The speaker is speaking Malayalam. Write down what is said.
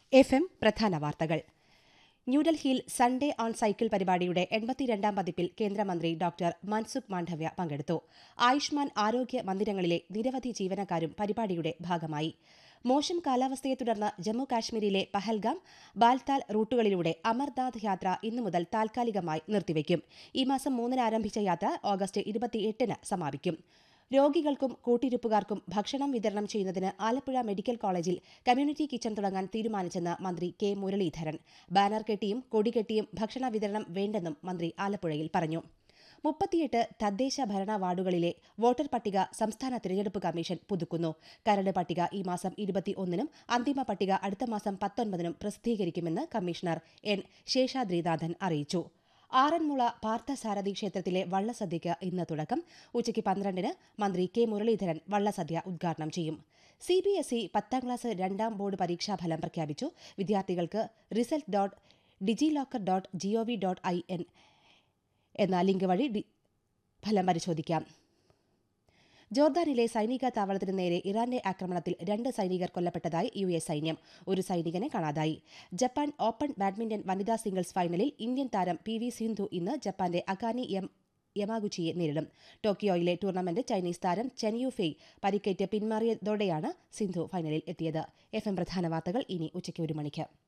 എഫ് എം പ്രധാന വാർത്തകൾ ന്യൂഡൽഹിയിൽ സൺഡേ ഓൺ സൈക്കിൾ പരിപാടിയുടെ എൺപത്തിരണ്ടാം പതിപ്പിൽ കേന്ദ്രമന്ത്രി ഡോക്ടർ മൻസുഖ് മാണ്ഡവ്യ പങ്കെടുത്തു ആയുഷ്മാൻ ആരോഗ്യ മന്ദിരങ്ങളിലെ നിരവധി ജീവനക്കാരും പരിപാടിയുടെ ഭാഗമായി മോശം കാലാവസ്ഥയെ തുടർന്ന് ജമ്മു കാശ്മീരിലെ പഹൽഗാം ബാൽതാൽ റൂട്ടുകളിലൂടെ അമർനാഥ് യാത്ര ഇന്നു മുതൽ താൽക്കാലികമായി നിർത്തിവെക്കും ഈ മാസം മൂന്നിന് ആരംഭിച്ച യാത്ര ഓഗസ്റ്റ് ഇരുപത്തിയെട്ടിന് സമാപിക്കും രോഗികൾക്കും കൂട്ടിരിപ്പുകാർക്കും ഭക്ഷണം വിതരണം ചെയ്യുന്നതിന് ആലപ്പുഴ മെഡിക്കൽ കോളേജിൽ കമ്മ്യൂണിറ്റി കിച്ചൺ തുടങ്ങാൻ തീരുമാനിച്ചെന്ന് മന്ത്രി കെ മുരളീധരൻ ബാനർ കെട്ടിയും കൊടികെട്ടിയും ഭക്ഷണ വിതരണം വേണ്ടെന്നും മന്ത്രി ആലപ്പുഴയിൽ പറഞ്ഞു മുപ്പത്തിയെട്ട് തദ്ദേശ ഭരണ വാർഡുകളിലെ വോട്ടർ പട്ടിക സംസ്ഥാന തിരഞ്ഞെടുപ്പ് കമ്മീഷൻ പുതുക്കുന്നു കരട് പട്ടിക ഈ മാസം ഇരുപത്തിയൊന്നിനും അന്തിമ പട്ടിക അടുത്ത മാസം പത്തൊൻപതിനും പ്രസിദ്ധീകരിക്കുമെന്ന് കമ്മീഷണർ എൻ ശേഷാദ്രിനാഥൻ അറിയിച്ചു ആറന്മുള പാർത്ഥസാരഥി ക്ഷേത്രത്തിലെ വള്ളസദ്യയ്ക്ക് ഇന്ന് തുടക്കം ഉച്ചയ്ക്ക് പന്ത്രണ്ടിന് മന്ത്രി കെ മുരളീധരൻ വള്ളസദ്യ ഉദ്ഘാടനം ചെയ്യും സി ബി എസ് ഇ പത്താം ക്ലാസ് രണ്ടാം ബോർഡ് പരീക്ഷാഫലം പ്രഖ്യാപിച്ചു വിദ്യാർത്ഥികൾക്ക് result dot DigiLocker dot GOV dot I N എന്ന ലിങ്ക് വഴി ഡി- ഫലം പരിശോധിക്കാം ജോർദാനിലെ സൈനിക താവളത്തിന് നേരെ ഇറാന്റെ ആക്രമണത്തിൽ രണ്ട് സൈനികർ കൊല്ലപ്പെട്ടതായി യു എസ് സൈന്യം ഒരു സൈനികനെ കാണാതായി ജപ്പാൻ ഓപ്പൺ ബാഡ്മിന്റൺ വനിതാ സിംഗിൾസ് ഫൈനലിൽ ഇന്ത്യൻ താരം പി വി സിന്ധു ഇന്ന് ജപ്പാന്റെ അകാനി എം യമാഗുച്ചിയെ നേരിടും ടോക്കിയോയിലെ ടൂർണമെന്റ് ചൈനീസ് താരം ചെൻ യു ഫെയ് പരിക്കേറ്റ് പിന്മാറിയതോടെയാണ് സിന്ധു ഫൈനലിൽ എത്തിയത് എഫ് എം പ്രധാന വാർത്തകൾ ഇനി ഉച്ചയ്ക്ക് ഒരു മണിക്ക്